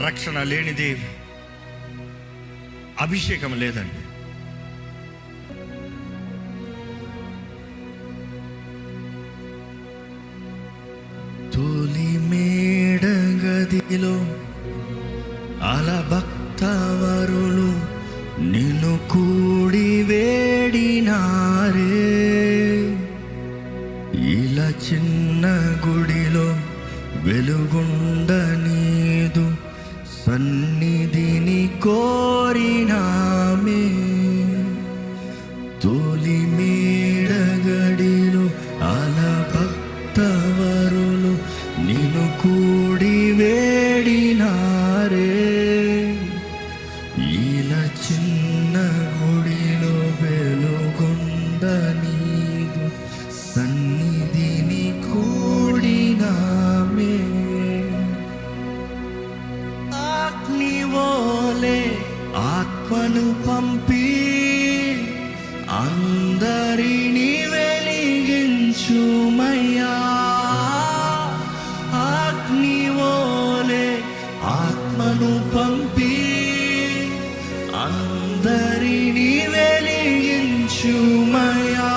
రక్షణ లేనిది అభిషేకం లేదండి తొలి మేడగదిలో అలభక్తవరులు నిన్ను కూడి వేడినారే ఇలా చిన్న గుడిలో వెలుగుండ నీదు సన్నిధిని కోరినామే తొలి మేడగడిలో అలభక్తవరులు నిన్ను కూడి వేడినారే ఇలా చిన్న గుడిలో వెలుగుండ నీదు సన్నిధిని కూడినామే అగ్నివోలే ఆత్మను పంపి అందరిని వెలిగించుమయ్యా అగ్నివోలే ఆత్మను పంపి అందరిని వెలిగించుమయ్యా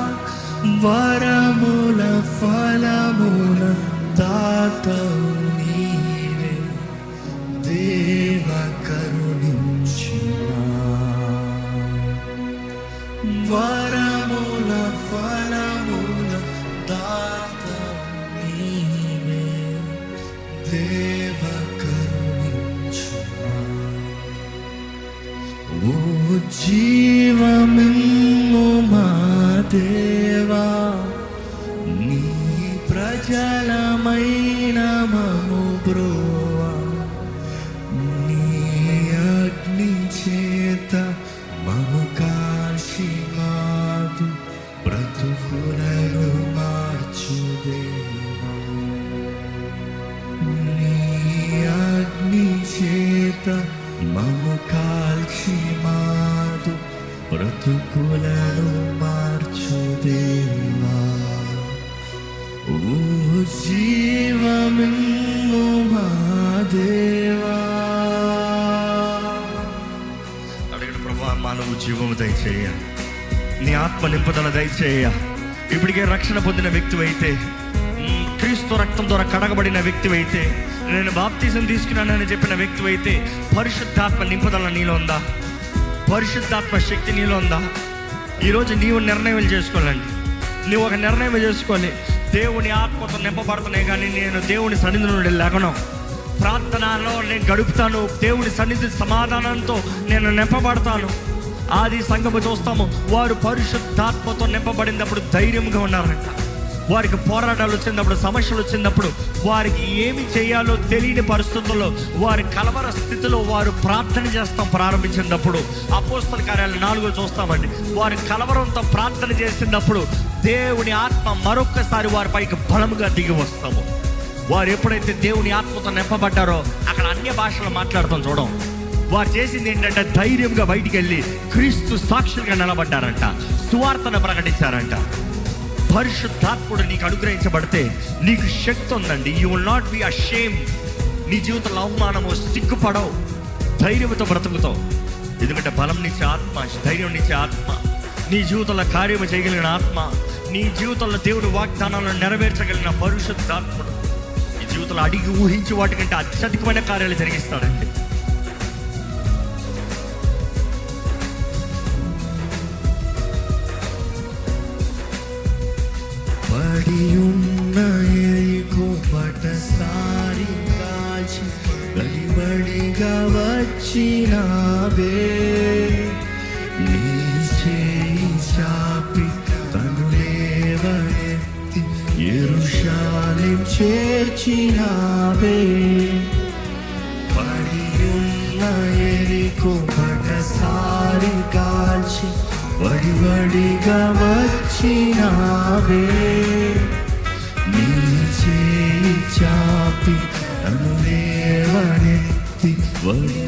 వరముల ఫలముల దాతవు నీవే దేవ కరుణించుమా వరముల ఫలముల దాతవు నీవే దేవ కరుణించుమా ఓ జీవమిమ్ము మా దేవా నీ ప్రజలమైన మము బ్రోవా నీ అగ్ని చేత మము కాశి మాదు బ్రతుకులను మార్చు దేవా నీ అగ్ని చేత మము కాల్చి మాదు బ్రతుకులను మార్చు దేవా ఓ జీవమిమ్ము మా దేవా అడిగిన ప్రభా మానవు జీవము దయచేయ నీ ఆత్మ నింపుదల దయచేయ ఇప్పటికే రక్షణ పొందిన వ్యక్తి అయితే క్రీస్తు రక్తం ద్వారా కడగబడిన వ్యక్తి అయితే నేను బాప్తీసం తీసుకున్నానని చెప్పిన వ్యక్తి అయితే పరిశుద్ధాత్మ నింపుదల నీలో ఉందా పరిశుద్ధాత్మ శక్తి నీలో ఉందా ఈరోజు నీవు నిర్ణయం చేసుకోవాలండి నువ్వు ఒక నిర్ణయం చేసుకోవాలి దేవుని ఆత్మతో నింపబడుతున్నాయి కానీ నేను దేవుని సన్నిధి నుండి లేకను ప్రార్థనలో నేను గడుపుతాను దేవుని సన్నిధి సమాధానంతో నేను నింపబడతాను ఆది సంఘము చూస్తాము వారు పరిశుద్ధాత్మతో నింపబడినప్పుడు ధైర్యంగా ఉన్నారంట వారికి పోరాటాలు వచ్చినప్పుడు సమస్యలు వచ్చినప్పుడు వారికి ఏమి చేయాలో తెలియని పరిస్థితుల్లో వారి కలవర స్థితిలో వారు ప్రార్థన చేస్తాం ప్రారంభించినప్పుడు అపోస్తల కార్యాలు నాలుగో చూస్తామండి వారి కలవరంతో ప్రార్థన చేసినప్పుడు దేవుని ఆత్మ మరొక్కసారి వారిపైకి బలముగా దిగి వస్తాము వారు ఎప్పుడైతే దేవుని ఆత్మతో నింపబడ్డారో అక్కడ అన్య భాషలు మాట్లాడతాం చూడం వారు చేసింది ఏంటంటే ధైర్యంగా బయటికి వెళ్ళి క్రీస్తు సాక్షులుగా నిలబడ్డారంట సువార్తను ప్రకటించారంట పరిశుద్ధాత్ముడు నీకు అనుగ్రహించబడితే నీకు శక్తి ఉందండి you will not be ashamed నీ జీవితంలో అవమానము సిగ్గుపడవు ధైర్యంతో బ్రతుకుతావు ఎందుకంటే బలం నిచ్చే ఆత్మ ధైర్యం నిచ్చే ఆత్మ నీ జీవితంలో కార్యము చేయగలిగిన ఆత్మ నీ జీవితంలో దేవుడి వాగ్దానాలను నెరవేర్చగలిగిన పరిశుద్ధాత్ముడు నీ జీవితంలో అడిగి ఊహించి వాటికంటే అత్యధికమైన కార్యాలు జరిగిస్తాడండి పడియున్న ఎరికో పటసారి కాల్చి గడిబడిగా వచ్చినావే నీ చేయి చాపి తను లేవనెత్తి ఎరుషాలెం చేర్చినావే పడియున్న ఎరికో పటసారి కాల్చి వడివడిగా వచ్చినావే నీ చేయి చాపి నన్ను లేవనెత్తి వడి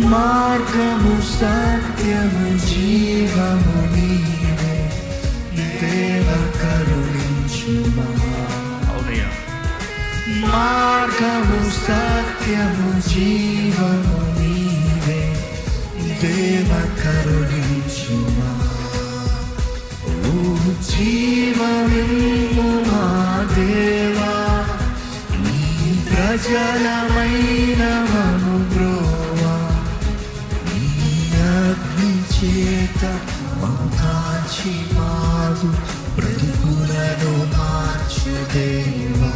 మార్గము సత్యము జీవము నీవే దేవ కరుణించుమా అవునయ్యా మార్గము సత్యము జీవము నీవే దేవ కరుణించుమా ఓ జీవమిమ్ము మా దేవా నీ ప్రజలమైన మము బ్రోవా నీ అగ్ని చేత మము కాచి మాదు బ్రతుకులను మార్చు దేవా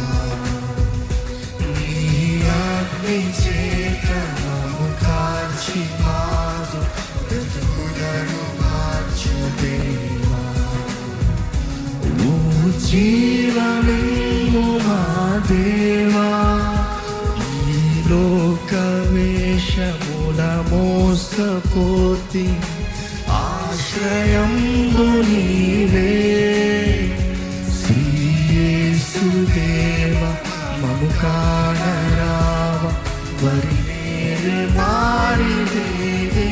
నీ అగ్ని చేత మము కాచి మాదు బ్రతుకులను మార్చు దేవా ఓ జీవమిమ్ము మా దేవా ఈ లోక వేషముల మోసపోతి ఆశ్రయంబు నీవే శ్రీయేసుదేవ మము కానరావ వరి మేలు మారిదేవే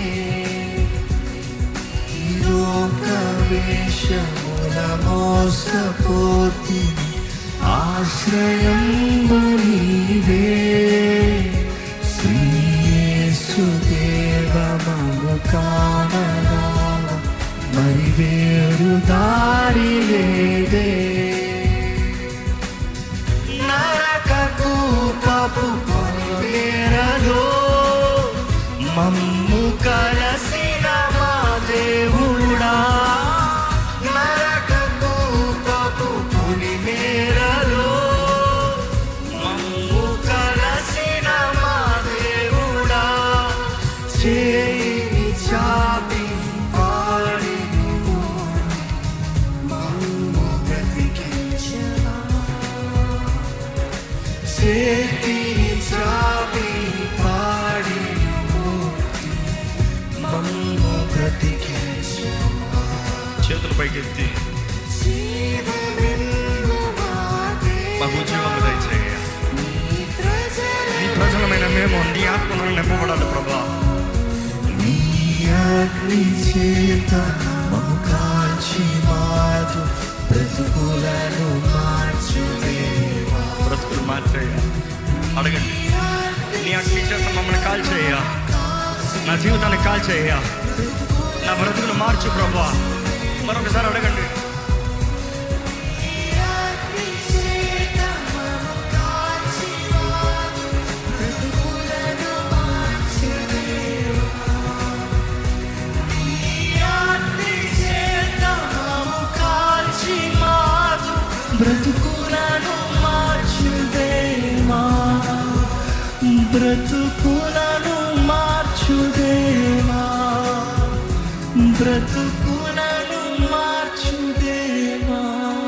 లోకవేషముల మోసపోతి ఆశ్రయం నీవే శ్రీయేసుదేవ మము కానరావ మరి వేరు దారి లేదే నరకకు పపు పొరవేరలో మమ్ము కలసిన మా దేవుడా నరకకు పపు పులి మేరలో మమ్ము కలసిన మా దేవుడా చేయి చాపి పాడి మమ్ము బ్రతికించరా చేతిని చాపి పాడి మమ్ము బ్రతికించరా చేతులు పైకెత్తి మాకు జీవము దయచేయ నీ ప్రజలమైన మేము నీ ఆత్మలను నింపబడాలి ప్రభా నీ అగ్ని చేత మము కాచి మాదు బ్రతుకులను మార్చు దేవా బ్రతుకులు మార్చేయ అడగండి నీ అగ్ని చేత మమ్మల్ని కాల్చేయ నా జీవితాన్ని కాల్చేయ నా బ్రతుకులు మార్చు ప్రభా మరొకసారి అడగండి బ్రతుకులను మార్చు దేవా బ్రతుకులను మార్చు దేవా బ్రతుకులను మార్చు దేవా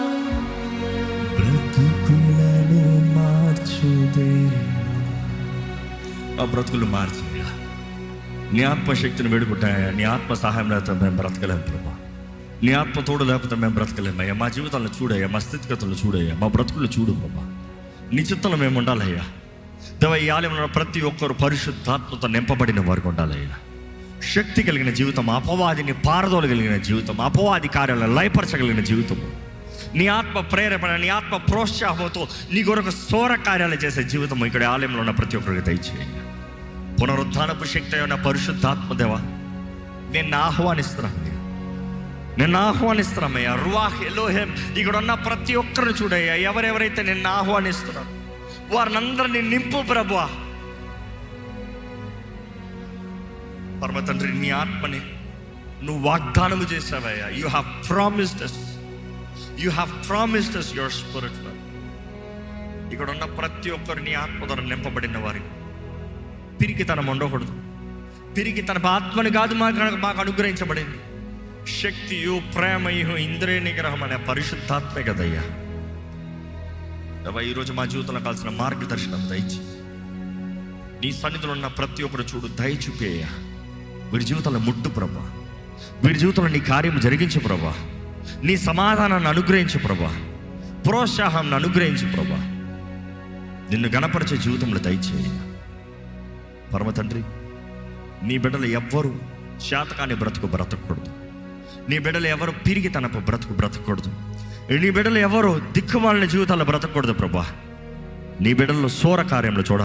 బ్రతుకులను మార్చు దేవా ఆ బ్రతుకులు మార్చేయ నీ ఆత్మశక్తిని వేడుకుంటాయా నీ ఆత్మ సహాయం లేకపోతే మేము బ్రతకలేము ప్రభా నీ ఆత్మ తోడు లేకపోతే మేము బ్రతకలేమయ్యా మా జీవితాలను చూడయ్యా మా స్థితిగతులను చూడయ్యా మా బ్రతుకులు చూడు ప్రభా నీ చిత్తంలో మేము ఉండాలయ్యా దేవ ఈ ఆలయంలో ప్రతి ఒక్కరు పరిశుద్ధాత్మతో నింపబడిన వారికి ఉండాలయ్యా శక్తి కలిగిన జీవితం అపవాదిని పారదోలగలిగిన జీవితం అపవాది కార్యాలను లయపరచగలిగిన జీవితం నీ ఆత్మ ప్రేరేపణ నీ ఆత్మ ప్రోత్సాహంతో నీ కొరకు సోర కార్యాలు చేసే జీవితం ఇక్కడ ఆలయంలో ఉన్న ప్రతి ఒక్కరికి దయచేయండి పునరుద్ధానపు శక్తి అయిన పరిశుద్ధాత్మ దేవ నేను ఆహ్వానిస్తున్నాను నిన్ను ఆహ్వానిస్తున్నామయ్యా రువాహ్ ఎలోహేం ఇక్కడ ఉన్న ప్రతి ఒక్కరిని చూడయ్యా ఎవరెవరైతే నిన్ను ఆహ్వానిస్తున్నారు వారిని అందరినీ నింపు ప్రభువా పరమ తండ్రి నీ ఆత్మని నువ్వు వాగ్దానము చేసావయ్యా you have promised us you have promised us your spirit ఇక్కడ ఉన్న ప్రతి ఒక్కరు నీ ఆత్మ ద్వారా నింపబడిన వారికి పిరికితనం ఉండకూడదు పిరికి తన ఆత్మని కాదు మాకు మాకు అనుగ్రహించబడింది శక్తియు ప్రేమయు ఇంద్రియ నిగ్రహం అనే పరిశుద్ధాత్మే కదయ్యా దేవా, ఈరోజు మా జీవితంలో కావాల్సిన మార్గదర్శనం దయచి నీ సన్నిధిలో ఉన్న ప్రతి ఒక్కరు చూడు దయ చూపేయ వీరి జీవితంలో ముట్టు ప్రభా వీరి జీవితంలో నీ కార్యం జరిగించు ప్రభా నీ సమాధానాన్ని అనుగ్రహించు ప్రభా ప్రోత్సాహాన్ని అనుగ్రహించు ప్రభా నిన్ను గణపరిచే జీవితంలో దయచేయ పరమ తండ్రి నీ బిడ్డలు ఎవ్వరు శాతకాన్ని బ్రతుకు బ్రతకూడదు నీ బిడ్డలు ఎవరు పిరిగి తనపు బ్రతుకు బ్రతకూడదు నీ బిడ్డలు ఎవరు దిక్కుమాలిన జీవితాల్లో బ్రతకూడదు ప్రభా నీ బిడ్డల్లో సోర కార్యంలో చూడ